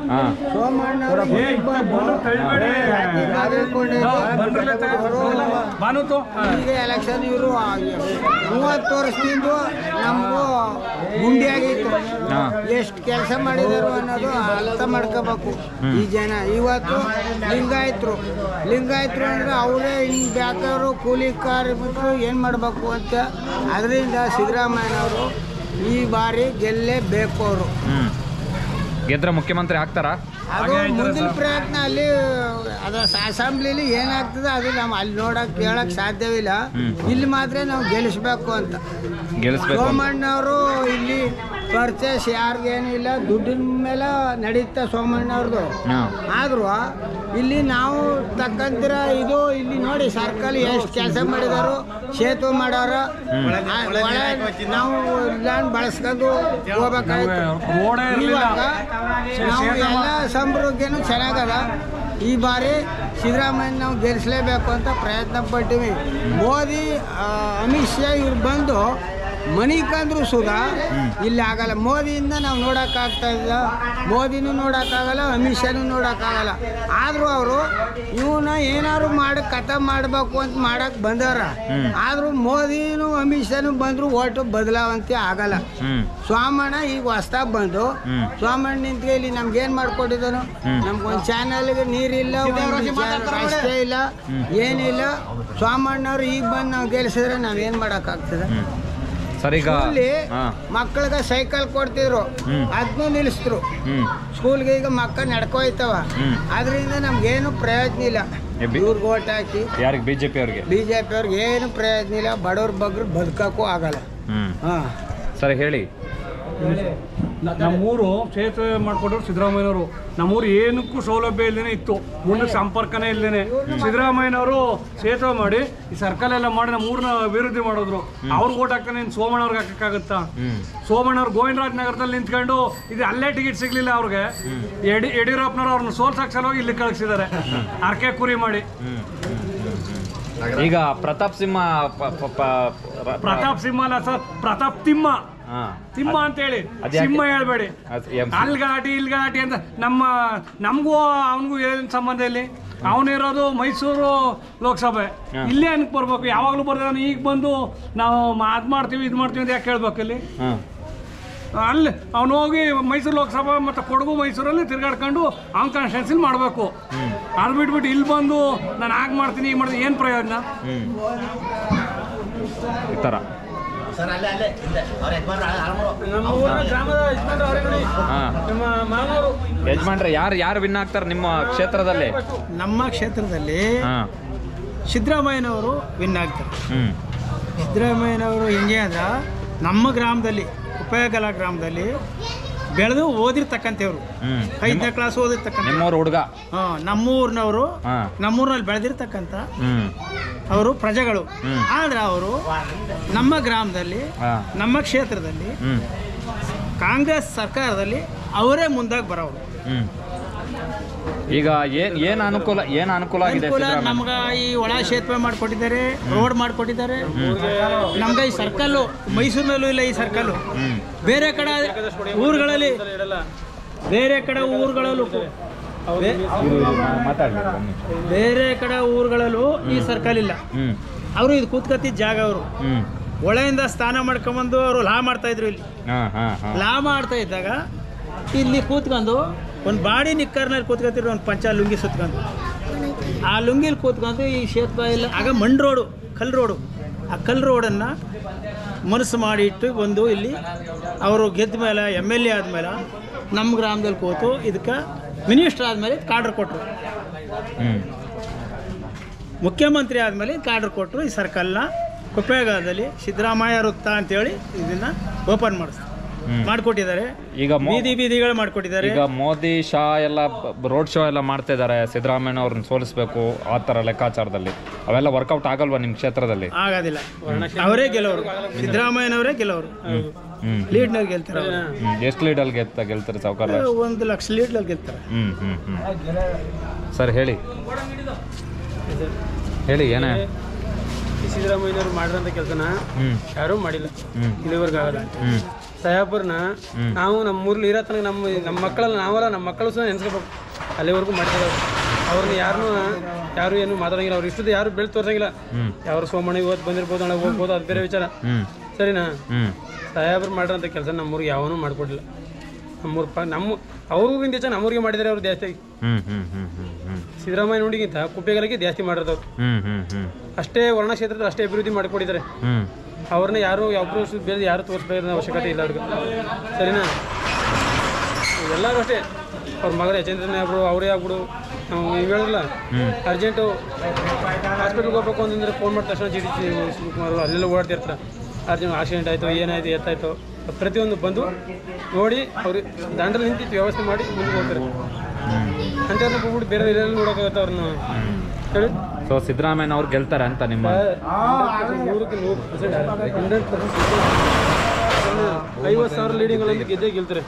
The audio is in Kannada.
ಹಾ ಸೋಮಣ್ಣ ಈಗ ಎಲೆಕ್ಷನ್ ಇವರು ಮೂವತ್ತು ವರ್ಷದಿಂದ ನಮಗೂ ಗುಂಡಿಯಾಗಿತ್ತು ಹಾ. ಎಷ್ಟು ಕೆಲಸ ಮಾಡಿದರು ಅನ್ನೋದು ಅರ್ಥ ಮಾಡ್ಕೋಬೇಕು ಈ ಜನ ಇವತ್ತು ಲಿಂಗಾಯತರು ಲಿಂಗಾಯತರು ಅಂದ್ರೆ ಅವರೇ ಹಿಂಗೆ ಬ್ಯಾಕವರು ಕೂಲಿ ಕಾರ್ಮಿಕರು ಏನು ಮಾಡಬೇಕು ಅಂತ ಅದರಿಂದ ಸಿದ್ದರಾಮಯ್ಯನವರು ಈ ಬಾರಿ ಗೆಲ್ಲೇಬೇಕು ಅವರು ಹ್ಮ್ ಗೆದ್ರೆ ಮುಖ್ಯಮಂತ್ರಿ ಆಗ್ತಾರಾ ಅದು ಮುಂದಿನ ಪ್ರಯತ್ನ ಅಲ್ಲಿ ಅದ ಅಸೆಂಬ್ಲಿಲಿ ಏನಾಗ್ತದೆ ಅದು ನಾವು ಅಲ್ಲಿ ನೋಡಕ್ ಕೇಳಕ್ ಸಾಧ್ಯವಿಲ್ಲ ಇಲ್ಲಿ ಮಾತ್ರ ನಾವು ಗೆಲ್ಲಿಸ್ಬೇಕು ಅಂತ ಗೆಲ್ಲಿಸ್ಬೇಕು ಅಂತ. ಸೋಮಣ್ಣವರು ಇಲ್ಲಿ ಪರ್ಚೇಸ್ ಯಾರಿಗೇನಿಲ್ಲ ದುಡ್ಡಿನ ಮೇಲೆ ನಡೀತಾ ಸೋಮಣ್ಣವ್ರದ್ದು ಹಾ ಆದ್ರೂ ಇಲ್ಲಿ ನಾವು ತಕ್ಕಂತಿರ ಇದು ಇಲ್ಲಿ ನೋಡಿ ಸರ್ಕಲ್ ಎಷ್ಟು ಕೆಲಸ ಮಾಡಿದಾರು ಸೇತುವೆ ಮಾಡೋರ ಆ, ಒಳ ನಾವು ಲ್ಯಾಂಡ್ ಬಳಸ್ಕೊಂಡು ಹೋಗ್ಬೇಕಾಯ್ತು ಇವಾಗ ನಾವು ಎಲ್ಲ ಸಂಪರ್ಕನು ಚೆನ್ನಾಗದ ಈ ಬಾರಿ ಸಿದ್ದರಾಮಯ್ಯ ನಾವು ಗೆಲ್ಲಿಸಲೇಬೇಕು ಅಂತ ಪ್ರಯತ್ನ ಪಟ್ಟಿವಿ ಮೋದಿ ಆ, ಅಮಿತ್ ಶಾ ಇವ್ರು ಬಂದು ಮನಿಕಂದ್ರು ಸುಧಾ ಇಲ್ಲಿ ಆಗಲ್ಲ ಮೋದಿಯಿಂದ ನಾವು ನೋಡೋಕ್ಕಾಗ್ತಾ ಇಲ್ಲ ಮೋದಿನೂ ನೋಡೋಕ್ಕಾಗಲ್ಲ ಅಮಿತ್ ಶಾನು ನೋಡೋಕ್ಕಾಗಲ್ಲ ಆದರೂ ಅವರು ಇವನ್ನ ಏನಾದ್ರು ಮಾಡಿ ಕಥ ಮಾಡಬೇಕು ಅಂತ ಮಾಡಕ್ಕೆ ಬಂದವ್ರ ಆದರೂ ಮೋದಿನೂ ಅಮಿತ್ ಶಾನು ಬಂದರೂ ಓಟು ಬದಲಾವಂತೆ ಆಗಲ್ಲ ಹ್ಮ್ ಸ್ವಾಮಣ್ಣ ಈಗ ಹೊಸ್ದಾಗ್ ಬಂದು ಹ್ಮ್. ಸ್ವಾಮಣ್ಣ ನಿಂತ್ಗೆ ಇಲ್ಲಿ ನಮ್ಗೆ ಏನ್ ಮಾಡ್ಕೊಟ್ಟಿದ್ದಾನು ನಮ್ಗೊಂದು ಚಾನಲ್ಗೆ ನೀರಿಲ್ಲ ಒಂದ್ ಚಾನಲ್ ರಸ್ತೆ ಇಲ್ಲ ಏನಿಲ್ಲ ಸ್ವಾಮಣ್ಣವ್ರು ಈಗ ಬಂದು ನಾವು ಗೆಲ್ಸಿದ್ರೆ ನಾವೇನ್ ಮಾಡಕ್ಕಾಗ್ತದೆ ಹ್ಮ್ ಸರ್ ಈಗ ಸ್ಕೂಲಿ ಹಾ ಮಕ್ಕಳಿಗೆ ಸೈಕಲ್ ಕೊಡ್ತಿದ್ರು ಹ್ಮ್. ಅದನ್ನೂ ನಿಲ್ಲಿಸಿದ್ರು ಹ್ಮ್ ಸ್ಕೂಲ್ಗೆ ಈಗ ಮಕ್ಕಳು ನಡ್ಕೋಯ್ತವ ಹ್ಮ್. ಅದರಿಂದ ನಮ್ಗೇನು ಪ್ರಯೋಜನ ಇಲ್ಲ ಏ ಬಿ- ಇವ್ರಿಗೆ ಓಟ್ ಹಾಕಿ ಯಾರಿಗೆ ಬಿಜೆಪಿ ಅವ್ರಿಗೆ ಬಿ ಜೆ ಪಿ ಅವ್ರಿಗೆ ಏನು ಪ್ರಯೋಜನ ಇಲ್ಲ ಬಡವ್ರ ಬಗ್ರು ಬದುಕಕ್ಕೂ ಆಗಲ್ಲ ಹ್ಮ್ ಹಾಂ ಸರ್ ಹೇಳಿ ನಮ್ಮೂರು ಸೇತುವೆ ಮಾಡಿಕೊಟ್ರು ಸಿದ್ದರಾಮಯ್ಯನವರು ನಮ್ಮೂರು ಏನಕ್ಕೂ ಸೌಲಭ್ಯ ಇಲ್ಲದೇನೆ ಇತ್ತು ಮುಂದಕ್ಕೆ ಸಂಪರ್ಕನೇ ಇಲ್ಲದೇನೆ ಸಿದ್ದರಾಮಯ್ಯನವರು ಸೇತುವೆ ಮಾಡಿ ಈ ಸರ್ಕಲ್ ಎಲ್ಲ ಮಾಡಿ ನಮ್ಮೂರನ್ನ ಅಭಿವೃದ್ಧಿ ಮಾಡಿದ್ರು ಅವ್ರಿಗೆ ಓಟ್ ಹಾಕ್ತಾನೆ ಇನ್ನು ಸೋಮಣ್ಣವ್ರಿಗೆ ಹಾಕಕ್ಕಾಗತ್ತಾ ಹ್ಮ್ ಸೋಮಣ್ಣವ್ರು ಗೋವಿಂದರಾಜ್ ನಗರದಲ್ಲಿ ನಿಂತ್ಕೊಂಡು ಇದು ಅಲ್ಲೇ ಟಿಕೆಟ್ ಸಿಗ್ಲಿಲ್ಲ ಅವ್ರಿಗೆ ಯಡಿ ಯಡಿಯೂರಪ್ಪನವ್ರು ಅವ್ರನ್ನ ಸೋಲ್ಸಕ್ ಸಲುವಾಗಿ ಇಲ್ಲಿ ಕಳಿಸಿದ್ದಾರೆ ಅರ್ಕೆ ಕುರಿ ಮಾಡಿ ಈಗ ಪ್ರತಾಪ್ ಸಿಂಹ ಪ- ಪ- ಪ- ರ- ಪ್ರತಾಪ್ ಸಿಂಹ ಅಲ್ಲ ಸರ್ ಪ್ರತಾಪ್ ತಿಮ್ಮ ಹಾ ತಿಮ್ಮ ಅಂತ ಹೇಳಿ ಅದ್ಯಾಕೆ? ಸಿಂಹ ಹೇಳ್ಬೇಡಿ ಅದ್ ಎಂ- ಅಲ್ಲಿ ಗಲಾಟೆ ಇಲ್ಲಿ ಗಲಾಟೆ ಅಂತ ನಮ್ಮ ನಮಗೂ ಅವನಿಗೂ ಏನು ಸಂಬಂಧ ಇಲ್ಲಿ ಅವನಿರೋದು ಮೈಸೂರು ಲೋಕಸಭೆ ಹಾ. ಇಲ್ಲೇ ಅನ್ಕ್ ಬರ್ಬೇಕು ಯಾವಾಗಲೂ ಬರ್ತಾನೆ ಈಗ ಬಂದು ನಾವು ಅದ್ ಮಾಡ್ತೀವಿ ಇದು ಮಾಡ್ತೀವಿ ಅಂತ ಯಾಕೆ ಹೇಳ್ಬೇಕು ಇಲ್ಲಿ ಹಾ ಅಲ್ಲಿ ಅವನು ಹೋಗಿ ಮೈಸೂರು ಲೋಕಸಭಾ ಮತ್ತು ಕೊಡಗು ಮೈಸೂರಲ್ಲಿ ತಿರ್ಗಾಡ್ಕೊಂಡು ಅವ್ನ ಕಾನ್ಸ್ಟಿಟ್ಯೂನ್ಸಿಲ್ ಮಾಡಬೇಕು ಅದು ಬಿಟ್ಬಿಟ್ಟು ಇಲ್ಲಿ ಬಂದು ನಾನು ಆಗ ಮಾಡ್ತೀನಿ ಈಗ ಮಾಡ್ತೀನಿ ಏನು ಪ್ರಯೋಜನ ಹ್ಮ್ ಈ ಥರ ಹಾ ಯಜಮಾನ್ರೆ ಯಾರು ಯಾರು ವಿನ್ ಆಗ್ತಾರೆ ನಿಮ್ಮ ಕ್ಷೇತ್ರದಲ್ಲಿ ನಮ್ಮ ಕ್ಷೇತ್ರದಲ್ಲಿ ಹಾ ಸಿದ್ದರಾಮಯ್ಯನವರು ವಿನ್ ಆಗ್ತಾರೆ ಹ್ಮ್ ಸಿದ್ದರಾಮಯ್ಯನವರು ಹೆಂಗೆ ಅಂದ್ರೆ ನಮ್ಮ ಗ್ರಾಮದಲ್ಲಿ ಉಪಯೋಗಲ ಗ್ರಾಮದಲ್ಲಿ ಬೆಳೆದು ಓದಿರ್ತಕ್ಕಂಥವ್ರು ಹ್ಮ್ ಐದನೇ ಕ್ಲಾಸ್ ಓದಿರ್ತಕ್ಕಂಥ ನಿಮ್ಮವ್ರ ಹುಡುಗ ಹಾಂ ನಮ್ಮೂರಿನವರು ಹಾ ನಮ್ಮೂರಲ್ಲಿ ಬೆಳೆದಿರ್ತಕ್ಕಂಥ ಹ್ಮ್ ಅವರು ಪ್ರಜೆಗಳು ಹ್ಮ್. ಆದ್ರೆ ಅವರು ನಮ್ಮ ಗ್ರಾಮದಲ್ಲಿ ಹಾ ನಮ್ಮ ಕ್ಷೇತ್ರದಲ್ಲಿ ಹ್ಮ್ ಕಾಂಗ್ರೆಸ್ ಸರ್ಕಾರದಲ್ಲಿ ಅವರೇ ಮುಂದಾಗಿ ಬರೋರು ಹ್ಮ್ ಈಗ ಏನ್ ಏನ್ ಅನುಕೂಲ ಏನ್ ಅನುಕೂಲ ಆಗಿದೆ ಅನುಕೂಲ ಸಿದ್ದರಾಮಯ್ಯ ನಮ್ಗೆ ಈ ಒಳ ಸೇತುವೆ ಮಾಡಿಕೊಟ್ಟಿದ್ದಾರೆ ರೋಡ್ ಮಾಡಿಕೊಟ್ಟಿದ್ದಾರೆ ನಮ್ಗೆ ಈ ಸರ್ಕಲ್ಲು ಮೈಸೂರಿನಲ್ಲೂ ಇಲ್ಲ ಈ ಸರ್ಕಲ್ಲು ಹ್ಮ್ ಬೇರೆ ಕಡೆ ಊರುಗಳಲ್ಲಿ ಬೇರೆ ಕಡೆ ಊರುಗಳಲ್ಲೂ ಬೇ- ಮಾತಾಡಿ ಬೇರೆ ಕಡೆ ಊರುಗಳಲ್ಲೂ ಈ ಸರ್ಕಲ್ ಇಲ್ಲ ಹ್ಮ್ ಅವರು ಇದು ಕೂತ್ಕತ್ತಿದ್ದ ಜಾಗ ಅವರು ಹ್ಮ್ ಒಳೆಯಿಂದ ಸ್ನಾನ ಮಾಡ್ಕೊಂಬಂದು ಅವರು ಲಾ ಮಾಡ್ತಾ ಇದ್ರು ಇಲ್ಲಿ ಹಾ ಹಾ ಹಾ ಲಾ ಮಾಡ್ತಾ ಇದ್ದಾಗ ಇಲ್ಲಿ ಕೂತ್ಕೊಂಡು ಒಂದು ಬಾಡಿ ನಿಕ್ಕರ್ನಲ್ಲಿ ಕೂತ್ಕೊತಿದ್ರು ಒಂದು ಪಂಚ ಲುಂಗಿ ಸುತ್ಕೊಂಡು ಆ ಲುಂಗಿಲಿ ಕೂತ್ಕೊಂಡು ಈ ಸೇತುವೆ ಇಲ್ಲ ಆಗ ಮಣ್ಣು ರೋಡು ಕಲ್ಲು ರೋಡು ಆ ಕಲ್ಲು ರೋಡನ್ನು ಮನಸ್ಸು ಮಾಡಿ ಇಟ್ಟು ಬಂದು ಇಲ್ಲಿ ಅವರು ಗೆದ್ದ ಮೇಲೆ ಎಮ್ ಎಲ್ ಎ ಆದಮೇಲೆ ನಮ್ಮ ಗ್ರಾಮದಲ್ಲಿ ಕೂತು ಇದಕ್ಕೆ ಮಿನಿಸ್ಟರ್ ಆದಮೇಲೆ ಕಾರ್ಡ್ರ್ ಕೊಟ್ಟರು ಹ್ಮ್ ಮುಖ್ಯಮಂತ್ರಿ ಆದಮೇಲೆ ಕಾರ್ಡ್ರ್ ಕೊಟ್ಟರು ಈ ಸರ್ಕಲ್ನ ಕುಪ್ಪೇಗಾಲದಲ್ಲಿ ಸಿದ್ದರಾಮಯ್ಯ ವೃತ್ತ ಅಂತೇಳಿ ಇದನ್ನು ಓಪನ್ ಮಾಡಿಸ್ತಾರೆ ಹ್ಮ್. ಮಾಡಿಕೊಟ್ಟಿದ್ದಾರೆ ಈಗ ಮೋ- ಬೀದಿ ಬೀದಿಗಳು ಮಾಡಿಕೊಟ್ಟಿದ್ದಾರೆ ಈಗ ಮೋದಿ ಶಾ ಎಲ್ಲ ರೋಡ್ ಶೋ ಎಲ್ಲ ಮಾಡ್ತಾ ಇದ್ದಾರೆ ಸಿದ್ದರಾಮಯ್ಯ ಅವ್ರನ್ನ ಸೋಲಿಸ್ಬೇಕು ಆ ಥರ ಲೆಕ್ಕಾಚಾರದಲ್ಲಿ ಅವೆಲ್ಲ ವರ್ಕೌಟ್ ಆಗಲ್ವಾ ನಿಮ್ಮ ಕ್ಷೇತ್ರದಲ್ಲಿ ಆಗೋದಿಲ್ಲ ಅವರೇ ಗೆಲವರು ಸಿದ್ದರಾಮಯ್ಯನವರೇ ಗೆಲವರು ಹ್ಮ್ ಲೀಡ್ನಲ್ಲಿ ಗೆಲ್ತಾರೆ ಅವ್ರು. ಹ್ಮ್ ಎಷ್ಟು ಲೀಡಲ್ಲಿ ಗೆಲ್ತ ಗೆಲ್ತಾರೆ ಸಾವುಕಾರ ಒಂದು ಲಕ್ಷ ಲೀಡ್ನಲ್ಲಿ ಗೆಲ್ತಾರೆ ಹ್ಮ್ ಹ್ಮ್ ಹ್ಮ್ ಸರ್ ಹೇಳಿ ಹೇಳಿ ಏನೇ ಸಿದ್ದರಾಮಯ್ಯನವರು ಮಾಡಿರೋಂಥ ಕೆಲಸನ ಹ್ಮ್ ಯಾರೂ ಮಾಡಿಲ್ಲ ಹ್ಮ್ ಇಲ್ಲಿವರೆಗೂ ಆಗಲ್ಲ ಹ್ಮ್ ಸಾಹೇಬ್ರನ್ನ ನಾವು ನಮ್ಮ ಊರ್ಲಿ ಇರೋ ತನಕ ನಮ್ಮ ನಮ್ಮ ಮಕ್ಕಳಲ್ಲ ನಾವಲ್ಲ ನಮ್ಮ ಮಕ್ಕಳು ಸಹ ನೆನ್ಸ್ಕೋಬೇಕು ಅಲ್ಲಿವರೆಗೂ ಮಾಡ್ತಿದ್ದಾರೆ ಅವ್ರನ್ನ ಯಾರನ್ನೂ ಯಾರು ಏನು ಮಾತಾಡಂಗಿಲ್ಲ ಅವ್ರು ಇಷ್ಟದ ಯಾರು ಬೆಳೆ ತೋರ್ಸಂಗಿಲ್ಲ ಹ್ಮ್. ಯಾರು ಸೋಮಣ್ಣ ಇವತ್ತು ಬಂದಿರ್ಬೋದು ನಾಳೆ ಹೋಗ್ಬೋದು ಅದು ಬೇರೆ ವಿಚಾರ ಹ್ಮ್ ಸರಿನಾ ಹ್ಮ್ ಸಾಹೇಬ್ರು ಮಾಡಿರೋಂಥ ಕೆಲಸ ನಮ್ಮೂರಿಗೆ ಯಾವನೂ ಮಾಡ್ಕೊಡಿಲ್ಲ ನಮ್ಮೂರ ಪ ನಮ್ಮ ಅವ್ರಿಗಿಂತ ಹೆಚ್ಚು ನಮ್ಮೂರಿಗೆ ಮಾಡಿದ್ದಾರೆ ಅವ್ರು ಜಾಸ್ತಿ ಹ್ಮ್ ಹ್ಮ್ ಹ್ಮ್ ಹ್ಮ್ ಹ್ಮ್ ಸಿದ್ದರಾಮಯ್ಯ ನೋಡಿಗಿಂತ ಕುಪ್ಪೆಗಳಿಗೆ ಜಾಸ್ತಿ ಮಾಡಿರೋದು ಹ್ಮ್ ಹ್ಮ್ ಹ್ಮ್ ಅಷ್ಟೇ ವರ್ಣ ಕ್ಷೇತ್ರದ ಅಷ್ಟೇ ಅಭಿವೃದ್ಧಿ ಮಾಡಿಕೊಟ್ಟಿದ್ದಾರೆ ಹ್ಮ್ ಅವ್ರನ್ನ ಯಾರು ಒಬ್ಬರು ಬೇರೆ ಯಾರು ತೋರಿಸ್ಬೇಕಾದ ಅವಶ್ಯಕತೆ ಇಲ್ಲ ಅವ್ರಿಗೆ ಸರಿನಾ ಎಲ್ಲರೂ ಅಷ್ಟೇ ಅವ್ರ ಮಗರು ಯಚೇಂದ್ರನೇ ಆಗ್ಬಿಡು ಅವರೇ ಆಗ್ಬಿಡು ನಾವು ನೀವು ಹೇಳಿದ್ರಲ್ಲ ಅರ್ಜೆಂಟು ಹಾಸ್ಪಿಟ್ಲ್ಗೆ ಹೋಗ್ಬೇಕು ಅಂತಂದ್ರೆ ಫೋನ್ ಮಾಡಿದ ತಕ್ಷಣ ಜಿ ಡಿ ಶಿವಕುಮಾರ್ ಅವರು ಅಲ್ಲೆಲ್ಲ ಓಡಾಡ್ತಿರ್ತಾರೆ ಅರ್ಜೆಂಟ್ ಆಕ್ಸಿಡೆಂಟ್ ಆಯಿತು ಏನಾಯಿತು ಎತ್ತಾಯಿತು ಪ್ರತಿಯೊಂದು ಬಂದು ನೋಡಿ ಅವ್ರಿಗೆ ದಂಡಲ್ಲಿ ನಿಂತಿತ್ತು ವ್ಯವಸ್ಥೆ ಮಾಡಿ ಮುಂದೆ ಹೋಗ್ತಾರೆ ಅಂತ ಹೋಗ್ಬಿಟ್ಟು ಬೇರೆ ಎಲ್ಲೆಲ್ಲ ನೋಡೋಕ್ಕಾಗತ್ತೆ ಅವ್ರನ್ನ ಹೇಳಿ ಸೊ ಸಿದ್ದರಾಮಯ್ಯ ಅವ್ರು ಗೆಲ್ತಾರೆ ಅಂತ ನಿಮ್ಮ ನೂರಕ್ಕೆ ನೂರು ಪರ್ಸೆಂಟ್ ಹಂಡ್ರೆಡ್ ಪರ್ಸೆಂಟ್ ಐವತ್ತು ಸಾವಿರ ಲೀಡಿಂಗ್ ಗೆದ್ದೇ ಗೆಲ್ತಾರೆ